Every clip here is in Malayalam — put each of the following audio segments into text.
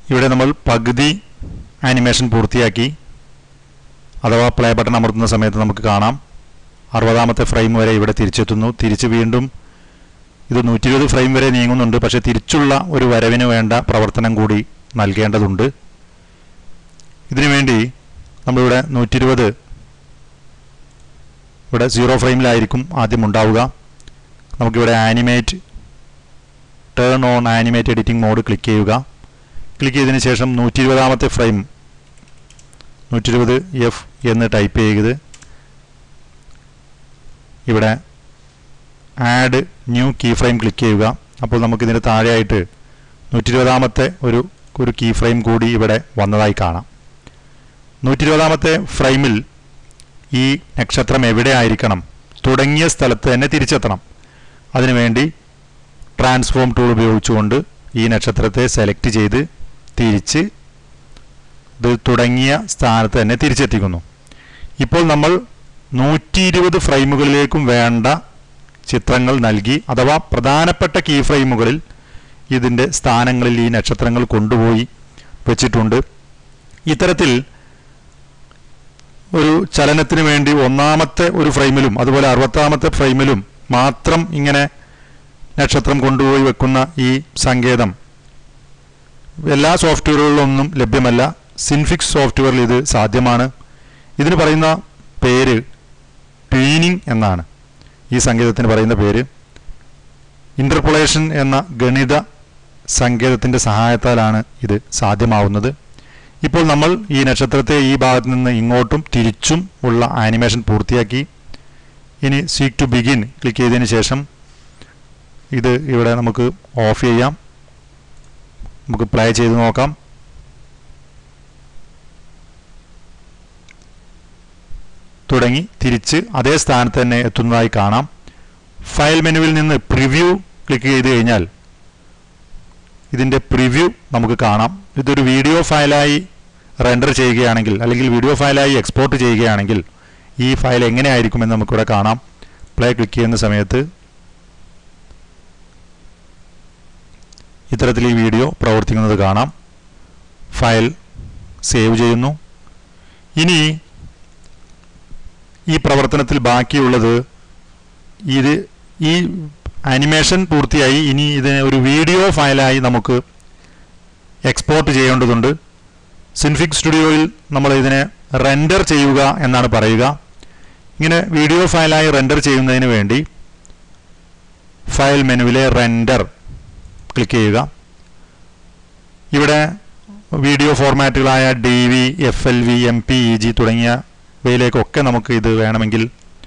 ഇവിടെ നമ്മൾ പകുതി ആനിമേഷൻ പൂർത്തിയാക്കി അഥവാ പ്ലേ ബട്ടൺ അമർത്തുന്ന സമയത്ത് നമുക്ക് കാണാം അറുപതാമത്തെ ഫ്രെയിം വരെ ഇവിടെ തിരിച്ചെത്തുന്നു തിരിച്ച് വീണ്ടും ഇത് നൂറ്റി ഇരുപത് ഫ്രെയിം വരെ നീങ്ങുന്നുണ്ട് പക്ഷേ തിരിച്ചുള്ള ഒരു വരവിന് വേണ്ട പ്രവർത്തനം കൂടി നൽകേണ്ടതുണ്ട് ഇതിനു വേണ്ടി നമ്മളിവിടെ നൂറ്റി ഇരുപത് ഇവിടെ സീറോ ഫ്രെയിമിലായിരിക്കും ആദ്യം ഉണ്ടാവുക നമുക്കിവിടെ animate turn on animate editing mode click ചെയ്യുക ക്ലിക്ക് ചെയ്തതിന് ശേഷം നൂറ്റി ഇരുപതാമത്തെ ഫ്രെയിം നൂറ്റി ഇരുപത് എഫ് എന്ന് ടൈപ്പ് ചെയ്ത് ഇവിടെ add new key frame click ചെയ്യുക അപ്പോൾ നമുക്കിതിന് താഴെയായിട്ട് നൂറ്റി ഇരുപതാമത്തെ ഒരു ഒരു കീ ഫ്രെയിം കൂടി ഇവിടെ വന്നതായി കാണാം നൂറ്റി ഇരുപതാമത്തെ ഫ്രെയിമിൽ ഈ നക്ഷത്രം എവിടെ ആയിരിക്കണം തുടങ്ങിയ സ്ഥലത്ത് തന്നെ തിരിച്ചെത്തണം അതിനുവേണ്ടി ട്രാൻസ്ഫോം ടൂൾ ഉപയോഗിച്ചുകൊണ്ട് ഈ നക്ഷത്രത്തെ സെലക്ട് ചെയ്ത് തിരിച്ച് ഇത് തുടങ്ങിയ സ്ഥാനത്ത് തന്നെ തിരിച്ചെത്തിക്കുന്നു ഇപ്പോൾ നമ്മൾ നൂറ്റി ഇരുപത് ഫ്രെയിമുകളിലേക്കും വേണ്ട ചിത്രങ്ങൾ നൽകി അഥവാ പ്രധാനപ്പെട്ട കീ ഫ്രെയിമുകളിൽ ഇതിൻ്റെ സ്ഥാനങ്ങളിൽ ഈ നക്ഷത്രങ്ങൾ കൊണ്ടുപോയി വെച്ചിട്ടുണ്ട് ഇത്തരത്തിൽ ഒരു ചലനത്തിന് വേണ്ടി ഒന്നാമത്തെ ഒരു ഫ്രെയിമിലും അതുപോലെ അറുപത്താമത്തെ ഫ്രെയിമിലും മാത്രം ഇങ്ങനെ നക്ഷത്രം കൊണ്ടുപോയി വെക്കുന്ന ഈ സങ്കേതം എല്ലാ സോഫ്റ്റ്വെയറുകളിലൊന്നും ലഭ്യമല്ല സിൻഫിക്സ് സോഫ്റ്റ്വെയറിൽ ഇത് സാധ്യമാണ് ഇതിന് പറയുന്ന പേര് ട്വീനിങ് എന്നാണ് ഈ സങ്കേതത്തിന് പറയുന്ന പേര് ഇൻ്റർപൊളേഷൻ എന്ന ഗണിത സങ്കേതത്തിൻ്റെ സഹായത്താലാണ് ഇത് സാധ്യമാവുന്നത് ഇപ്പോൾ നമ്മൾ ഈ നക്ഷത്രത്തെ ഈ ഭാഗത്ത് നിന്ന് ഇങ്ങോട്ടും തിരിച്ചും ഉള്ള ആനിമേഷൻ പൂർത്തിയാക്കി ഇനി സീക്ക് ടു ബിഗിൻ ക്ലിക്ക് ചെയ്തതിന് ശേഷം ഇത് ഇവിടെ നമുക്ക് ഓഫ് ചെയ്യാം നമുക്ക് പ്ലേ ചെയ്ത് നോക്കാം തുടങ്ങി തിരിച്ച് അതേ സ്ഥാനത്ത് തന്നെ എത്തുന്നതായി കാണാം ഫയൽ മെനുവിൽ നിന്ന് പ്രിവ്യൂ ക്ലിക്ക് ചെയ്ത് കഴിഞ്ഞാൽ ഇതിൻ്റെ പ്രിവ്യൂ നമുക്ക് കാണാം ഇതൊരു വീഡിയോ ഫയലായി റെൻഡർ ചെയ്യുകയാണെങ്കിൽ അല്ലെങ്കിൽ വീഡിയോ ഫയലായി എക്സ്പോർട്ട് ചെയ്യുകയാണെങ്കിൽ ഈ ഫയൽ എങ്ങനെയായിരിക്കുമെന്ന് നമുക്കിവിടെ കാണാം പ്ലേ ക്ലിക്ക് ചെയ്യുന്ന സമയത്ത് ഇത്തരത്തിൽ ഈ വീഡിയോ പ്രവർത്തിക്കുന്നത് കാണാം ഫയൽ സേവ് ചെയ്യുന്നു ഇനി ഈ പ്രവർത്തനത്തിൽ ബാക്കിയുള്ളത് ഇത് ഈ ആനിമേഷൻ പൂർത്തിയായി ഇനി ഇതിനെ ഒരു വീഡിയോ ഫയലായി നമുക്ക് എക്സ്പോർട്ട് ചെയ്യേണ്ടതുണ്ട് സിൻഫിക് സ്റ്റുഡിയോയിൽ നമ്മൾ ഇതിനെ റെൻഡർ ചെയ്യുക എന്നാണ് പറയുക ഇങ്ങനെ വീഡിയോ ഫയലായി റെൻഡർ ചെയ്യുന്നതിന് വേണ്ടി ഫയൽ മെനുവിലെ റെൻഡർ ക്ലിക്ക് ചെയ്യുക ഇവിടെ വീഡിയോ ഫോർമാറ്റുകളായ D V F L V M P E G തുടങ്ങിയവയിലേക്കൊക്കെ നമുക്ക് ഇത് വേണമെങ്കിൽ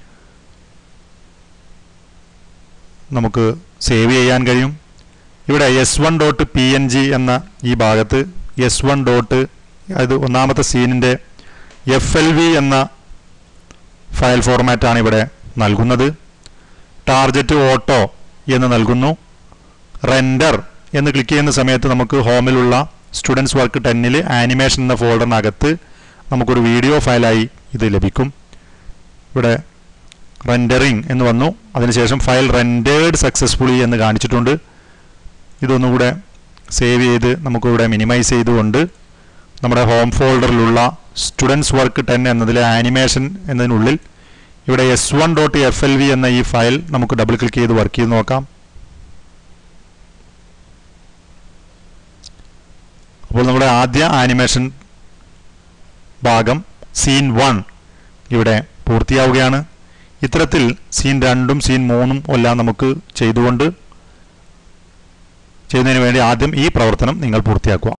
നമുക്ക് സേവ് ചെയ്യാൻ കഴിയും ഇവിടെ S one dot P N G എന്ന ഈ ഭാഗത്ത് എസ് വൺ ഡോട്ട് അത് ഒന്നാമത്തെ സീനിൻ്റെ എഫ് എൽ വി എന്ന ഫയൽ ഫോർമാറ്റാണ് ഇവിടെ നൽകുന്നത് ടാർജറ്റ് ഓട്ടോ എന്ന് നൽകുന്നു റെൻഡർ എന്ന് ക്ലിക്ക് ചെയ്യുന്ന സമയത്ത് നമുക്ക് ഹോമിലുള്ള സ്റ്റുഡൻസ് വർക്ക് ടെന്നിൽ ആനിമേഷൻ എന്ന ഫോൾഡറിനകത്ത് നമുക്കൊരു വീഡിയോ ഫയലായി ഇത് ലഭിക്കും ഇവിടെ റെൻഡറിങ് എന്ന് വന്നു അതിനുശേഷം ഫയൽ റെൻഡേർഡ് സക്സസ്ഫുള്ളി എന്ന് കാണിച്ചിട്ടുണ്ട് ഇതൊന്നുകൂടെ സേവ് ചെയ്ത് നമുക്കിവിടെ മിനിമൈസ് ചെയ്തുകൊണ്ട് നമ്മുടെ ഹോം ഫോൾഡറിലുള്ള സ്റ്റുഡൻസ് വർക്ക് ടെൻ എന്നതിലെ ആനിമേഷൻ എന്നതിനുള്ളിൽ ഇവിടെ S one dot F L V എന്ന ഈ ഫയൽ നമുക്ക് ഡബിൾ ക്ലിക്ക് ചെയ്ത് വർക്ക് ചെയ്ത് നോക്കാം അപ്പോൾ നമ്മുടെ ആദ്യ ആനിമേഷൻ ഭാഗം സീൻ വൺ ഇവിടെ പൂർത്തിയാവുകയാണ് ഇത്തരത്തിൽ സീൻ രണ്ടും സീൻ മൂന്നും എല്ലാം നമുക്ക് ചെയ്തുകൊണ്ട് ചെയ്യുന്നതിന് വേണ്ടി ആദ്യം ഈ പ്രവർത്തനം നിങ്ങൾ പൂർത്തിയാക്കുക